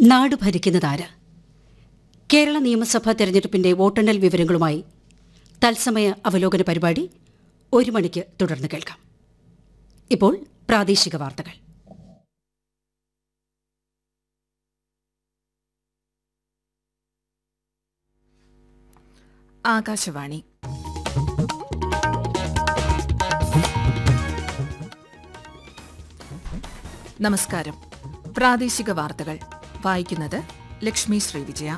നാട് ഭരിക്കുന്നതാര് കേരള നിയമസഭാ തെരഞ്ഞെടുപ്പിന്റെ വോട്ടെണ്ണൽ വിവരങ്ങളുമായി തത്സമയ അവലോകന പരിപാടി ഒരു മണിക്ക് തുടർന്ന് കേൾക്കാം ഇപ്പോൾ പ്രാദേശിക വാർത്തകൾ ആകാശവാണി നമസ്കാരം പ്രാദേശിക വാർത്തകൾ വായിക്കുന്നത് ലക്ഷ്മി ശ്രീവിജയ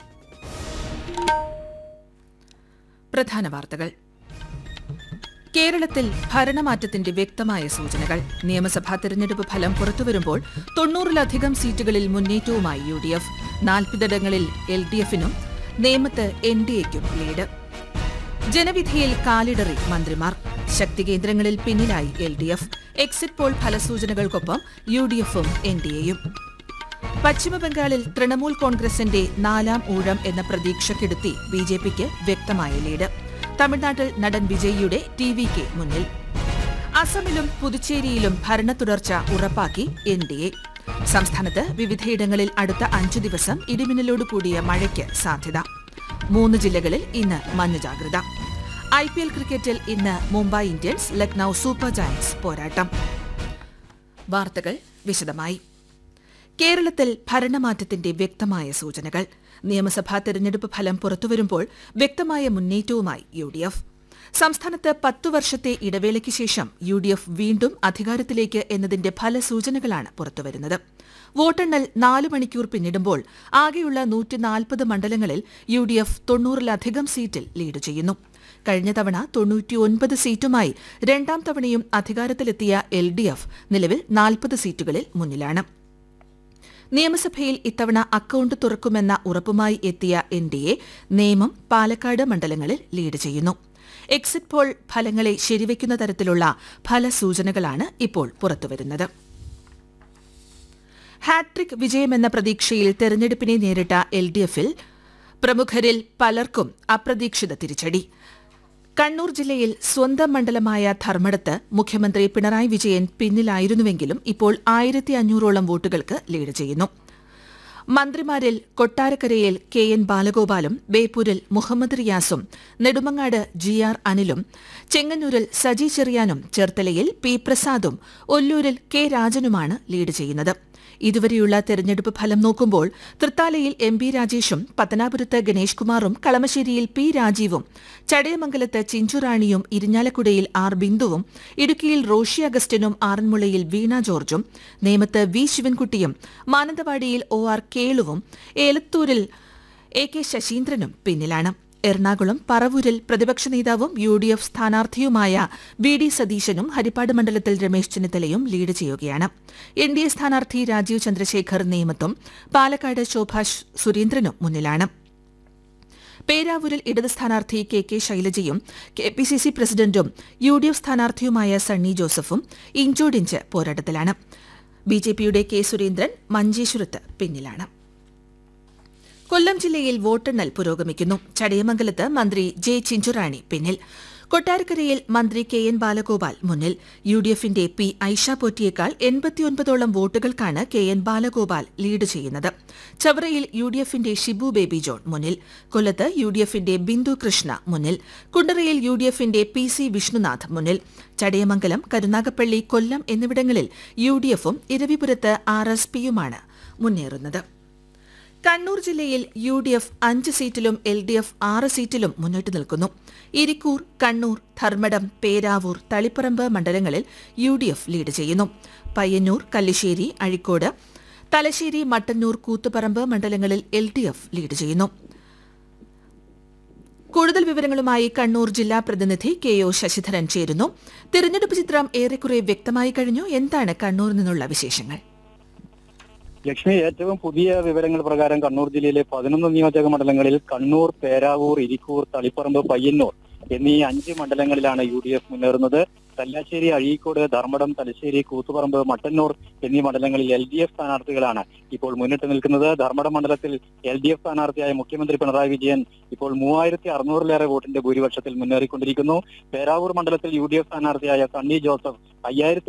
പ്രധാന വാർത്തകൾ കേരളത്തിൽ ഭരണമാറ്റത്തിന്റെ വ്യക്തമായ സൂചനകൾ നിയമസഭാ തെരഞ്ഞെടുപ്പ് ഫലം പുറത്തുവരുമ്പോൾ തൊണ്ണൂറിലധികം സീറ്റുകളിൽ മുന്നേറ്റവുമായി യു ഡി എഫ് നാൽപ്പതിടങ്ങളിൽ എൽ ഡി എഫിനും നേമത്ത് എൻ ഡി എക്കും ലീഡ് ജനവിധിയിൽ കാലിടറി മന്ത്രിമാർ ശക്തി കേന്ദ്രങ്ങളിൽ പിന്നിലായി L D F exit poll ഫലസൂചനകൾക്കൊപ്പം യു ഡി എഫും എൻ ഡി എയും പശ്ചിമബംഗാളിൽ തൃണമൂൽ കോൺഗ്രസിന്റെ നാലാം ഊഴം എന്ന പ്രതീക്ഷക്കെടുത്തി ബി ജെ പിക്ക് വ്യക്തമായ ലീഡ് തമിഴ്നാട്ടിൽ നടൻ വിജയിയുടെ ടി വി കെ മുന്നിൽ അസമിലും പുതുച്ചേരിയിലും ഭരണ തുടർച്ച ഉറപ്പാക്കി എൻ ഡി എ സംസ്ഥാനത്ത് വിവിധയിടങ്ങളിൽ അടുത്ത അഞ്ചു ദിവസം ഇടിമിന്നലോട് കൂടിയ മഴയ്ക്ക് സാധ്യത മൂന്ന് ജില്ലകളിൽ ഇന്ന് മഞ്ഞ ജാഗ്രത ഐ പി എൽ ക്രിക്കറ്റിൽ ഇന്ന് Mumbai Indians Lucknow super giants പോരാട്ടം വാർത്തകൾ വിശദമായി കേരളത്തിൽ ഭരണമാറ്റത്തിന്റെ വ്യക്തമായ സൂചനകൾ നിയമസഭാ തെരഞ്ഞെടുപ്പ് ഫലം പുറത്തുവരുമ്പോൾ വ്യക്തമായ മുന്നേറ്റവുമായി യു ഡി എഫ് സംസ്ഥാനത്ത് പത്തു വർഷത്തെ ഇടവേളയ്ക്ക് ശേഷം യു ഡി എഫ് വീണ്ടും അധികാരത്തിലേക്ക് എന്നതിന്റെ ഫലസൂചനകളാണ് പുറത്തുവരുന്നത് വോട്ടെണ്ണൽ നാല് മണിക്കൂർ പിന്നിടുമ്പോൾ ആകെയുള്ള നൂറ്റിനാൽപ്പത് മണ്ഡലങ്ങളിൽ യു ഡി എഫ് തൊണ്ണൂറിലധികം സീറ്റിൽ ലീഡ് ചെയ്യുന്നു കഴിഞ്ഞ തവണ തൊണ്ണൂറ്റിയൊൻപത് സീറ്റുമായി രണ്ടാം തവണയും അധികാരത്തിലെത്തിയ എൽ ഡി എഫ് നിലവിൽ നാൽപ്പത് സീറ്റുകളിൽ മുന്നിലാണ് നിയമസഭയിൽ ഇത്തവണ അക്കൌണ്ട് തുറക്കുമെന്ന ഉറപ്പുമായി എത്തിയ N D A Nemom Palakkad മണ്ഡലങ്ങളിൽ ലീഡ് ചെയ്യുന്നു എക്സിറ്റ് പോൾ ഫലങ്ങളെ ശരിവയ്ക്കുന്ന തരത്തിലുള്ള ഫലസൂചനകളാണ് ഇപ്പോൾ പുറത്തുവരുന്നത് ഹാട്രിക് വിജയമെന്ന പ്രതീക്ഷയിൽ തെരഞ്ഞെടുപ്പിനെ നേരിട്ട എൽ ഡി എഫിൽ പ്രമുഖരിൽ പലർക്കും അപ്രതീക്ഷിത തിരിച്ചടി കണ്ണൂർ ജില്ലയിൽ സ്വന്തം മണ്ഡലമായ ധർമ്മടത്ത് മുഖ്യമന്ത്രി പിണറായി വിജയൻ പിന്നിലായിരുന്നുവെങ്കിലും ഇപ്പോൾ ആയിരത്തി അഞ്ഞൂറോളം വോട്ടുകൾക്ക് ലീഡ് ചെയ്യുന്നു മന്ത്രിമാരിൽ കൊട്ടാരക്കരയിൽ കെ എൻ ബാലഗോപാലും ബേപ്പൂരിൽ മുഹമ്മദ് റിയാസും നെടുമങ്ങാട് ജി ആർ അനിലും ചെങ്ങന്നൂരിൽ സജി ചെറിയാനും ചേർത്തലയിൽ പി പ്രസാദും ഒല്ലൂരിൽ കെ രാജനുമാണ് ലീഡ് ചെയ്യുന്നത് ഇതുവരെയുള്ള തെരഞ്ഞെടുപ്പ് ഫലം നോക്കുമ്പോൾ തൃത്താലയിൽ എം ബി രാജേഷും പത്തനാപുരത്ത് ഗണേഷ് കുമാറും കളമശ്ശേരിയിൽ പി രാജീവും ചടയമംഗലത്ത് ചിഞ്ചുറാണിയും ഇരിഞ്ഞാലക്കുടയിൽ ആർ ബിന്ദുവും ഇടുക്കിയിൽ റോഷി അഗസ്റ്റിനും ആറന്മുളയിൽ വീണ ജോർജും നേമത്ത് വി ശിവൻകുട്ടിയും മാനന്തവാടിയിൽ ഒ ആർ കേളുവും ഏലത്തൂരിൽ എ കെ ശശീന്ദ്രനും പിന്നിലാണ് എറണാകുളം പറവൂരിൽ പ്രതിപക്ഷ നേതാവും യു ഡി എഫ് സ്ഥാനാർത്ഥിയുമായ വി ഡി സതീശനും ഹരിപ്പാട് മണ്ഡലത്തിൽ രമേശ് ചെന്നിത്തലയും ലീഡ് ചെയ്യുകയാണ് എൻ ഡി എ സ്ഥാനാർത്ഥി രാജീവ് ചന്ദ്രശേഖർ നേമത്തും പാലക്കാട് ശോഭ സുരേന്ദ്രനും മുന്നിലാണ് പേരാവൂരിൽ ഇടത് സ്ഥാനാർത്ഥി കെ കെ ശൈലജയും കെ പി സി സി പ്രസിഡന്റും യു ഡി എഫ് സ്ഥാനാർത്ഥിയുമായ സണ്ണി ജോസഫും ഇഞ്ചോടിഞ്ച് പോരാട്ടത്തിലാണ് ബി ജെ പിയുടെ കെ സുരേന്ദ്രൻ മഞ്ചേശ്വരത്ത് പിന്നിലാണ് കൊല്ലം ജില്ലയിൽ വോട്ടെണ്ണൽ പുരോഗമിക്കുന്നു ചടയമംഗലത്ത് മന്ത്രി ജെ ചിഞ്ചുറാണി പിന്നിൽ കൊട്ടാരക്കരയിൽ മന്ത്രി കെ എൻ ബാലഗോപാൽ മുന്നിൽ യു ഡി എഫിന്റെ പി ഐഷ പോറ്റിയേക്കാൾ എൺപത്തിയൊൻപതോളം വോട്ടുകൾക്കാണ് കെ എൻ ബാലഗോപാൽ ലീഡ് ചെയ്യുന്നത് ചവറയിൽ യു ഡി എഫിന്റെ ഷിബു ബേബി ജോൺ മുന്നിൽ കൊല്ലത്ത് യു ഡി എഫിന്റെ ബിന്ദു കൃഷ്ണ മുന്നിൽ കുണ്ടറയിൽ യു ഡി എഫിന്റെ പി സി വിഷ്ണുനാഥ് മുന്നിൽ ചടയമംഗലം കരുനാഗപ്പള്ളി കൊല്ലം എന്നിവിടങ്ങളിൽ യു ഡി എഫും ഇരവിപുരത്ത് ആർ എസ് പിയുമാണ് മുന്നേറുന്നത് കണ്ണൂർ ജില്ലയിൽ യു ഡി എഫ് അഞ്ച് സീറ്റിലും എൽ ഡി എഫ് ആറ് സീറ്റിലും മുന്നോട്ട് നിൽക്കുന്നു ഇരിക്കൂർ കണ്ണൂർ ധർമ്മടം പേരാവൂർ തളിപ്പറമ്പ് മണ്ഡലങ്ങളിൽ യു ഡി എഫ് ലീഡ് ചെയ്യുന്നു പയ്യന്നൂർ കല്ലിശ്ശേരി അഴിക്കോട് തലശ്ശേരി മട്ടന്നൂർ കൂത്തുപറമ്പ് മണ്ഡലങ്ങളിൽ എൽ ഡി എഫ് ലീഡ് ചെയ്യുന്നു കൂടുതൽ വിവരങ്ങളുമായി കണ്ണൂർ ജില്ലാ പ്രതിനിധി കെ ഒ ശശിധരൻ ചേരുന്നു തിരഞ്ഞെടുപ്പ് ചിത്രം ഏറെക്കുറെ വ്യക്തമായി കഴിഞ്ഞു എന്താണ് കണ്ണൂരിൽ നിന്നുള്ള വിശേഷങ്ങൾ ലക്ഷ്മി ഏറ്റവും പുതിയ വിവരങ്ങൾ പ്രകാരം കണ്ണൂർ ജില്ലയിലെ പതിനൊന്ന് നിയോജക മണ്ഡലങ്ങളിൽ കണ്ണൂർ പേരാവൂർ ഇരിക്കൂർ തളിപ്പറമ്പ് പയ്യന്നൂർ എന്നീ അഞ്ച് മണ്ഡലങ്ങളിലാണ് യു ഡി എഫ് മുന്നേറുന്നത് കല്ലാശ്ശേരി അഴീക്കോട് ധർമ്മടം തലശ്ശേരി കൂത്തുപറമ്പ് മട്ടന്നൂർ എന്നീ മണ്ഡലങ്ങളിൽ എൽ ഡി എഫ് സ്ഥാനാർത്ഥികളാണ് ഇപ്പോൾ മുന്നിട്ട് നിൽക്കുന്നത് ധർമ്മടം മണ്ഡലത്തിൽ എൽ ഡി എഫ് സ്ഥാനാർത്ഥിയായ മുഖ്യമന്ത്രി പിണറായി വിജയൻ ഇപ്പോൾ മൂവായിരത്തി അറുന്നൂറിലേറെ വോട്ടിന്റെ ഭൂരിപക്ഷത്തിൽ മുന്നേറിക്കൊണ്ടിരിക്കുന്നു പേരാവൂർ മണ്ഡലത്തിൽ യു ഡി എഫ് സ്ഥാനാർത്ഥിയായ സണ്ണി ജോസഫ് അയ്യായിരത്തി